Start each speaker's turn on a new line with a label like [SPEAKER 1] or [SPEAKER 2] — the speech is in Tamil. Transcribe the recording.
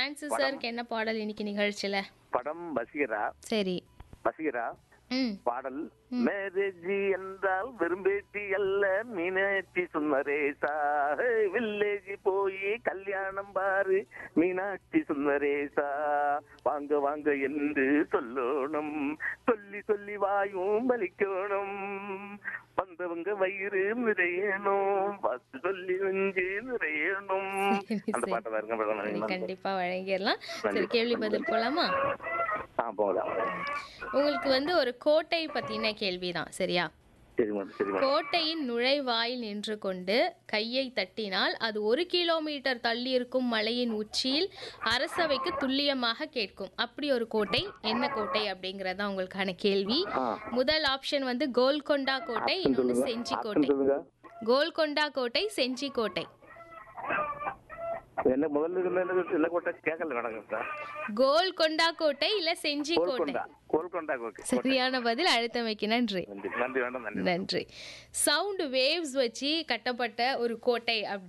[SPEAKER 1] பிரான்சிஸ் சாருக்கு என்ன பாடல் இன்னைக்கு நிகழ்ச்சியில
[SPEAKER 2] படம் பசீரா
[SPEAKER 1] சரி
[SPEAKER 2] பசீரா
[SPEAKER 1] ம்
[SPEAKER 2] பாடல் மேரேஜி என்றால் வெறும்பேட்டி அல்ல மீனாட்சி சுந்தரேசா வில்லேஜ் போய் கல்யாணம் பாரு மீனாட்சி சுந்தரேசா வாங்க வாங்க என்று சொல்லணும் சொல்லி சொல்லி வாயும் பலிக்கணும் வந்தவங்க வயிறு நிறையணும் பஸ் சொல்லி நெஞ்சு நிறையணும் அந்த
[SPEAKER 1] சரி.
[SPEAKER 2] பாட்டை பாருங்க
[SPEAKER 1] சரி,
[SPEAKER 2] மேடம்.
[SPEAKER 1] கண்டிப்பா வழங்கிடலாம் சரி கேள்வி பதில் போலாமா
[SPEAKER 2] ஆ போகலாம்
[SPEAKER 1] உங்களுக்கு வந்து ஒரு கோட்டை பத்தின கேள்விதான் சரியா
[SPEAKER 2] சரி மேடம் சரி மேடம்
[SPEAKER 1] கோட்டையின் நுழைவாயில் நின்று கொண்டு கையை தட்டினால் அது ஒரு கிலோமீட்டர் தள்ளி இருக்கும் மலையின் உச்சியில் அரசவைக்கு துல்லியமாக கேட்கும் அப்படி ஒரு கோட்டை என்ன கோட்டை அப்படிங்கறதா உங்களுக்கான கேள்வி
[SPEAKER 2] ஆ.
[SPEAKER 1] முதல் ஆப்ஷன் வந்து கோல்கொண்டா கோட்டை இன்னொன்னு செஞ்சி கோட்டை
[SPEAKER 2] சொல்லுங்க
[SPEAKER 1] கோல்கொண்டா கோட்டை செஞ்சி கோட்டை
[SPEAKER 2] என்ன முதல்ல இருந்த எனக்கு இல்ல கோட்டை கேட்கல மேடம் சார்
[SPEAKER 1] கோல்கொண்டா கோட்டை இல்ல செஞ்சி கோட்டை
[SPEAKER 2] கோல்கொண்டா கோல்கொண்டா கோட்டை
[SPEAKER 1] சரியான பதில் அழுத்தமைக்கு நன்றி
[SPEAKER 2] நன்றி நன்றி வேண்டாம் நன்றி
[SPEAKER 1] நன்றி சவுண்ட் வேவ்ஸ் வச்சு கட்டப்பட்ட ஒரு கோட்டை அப்படி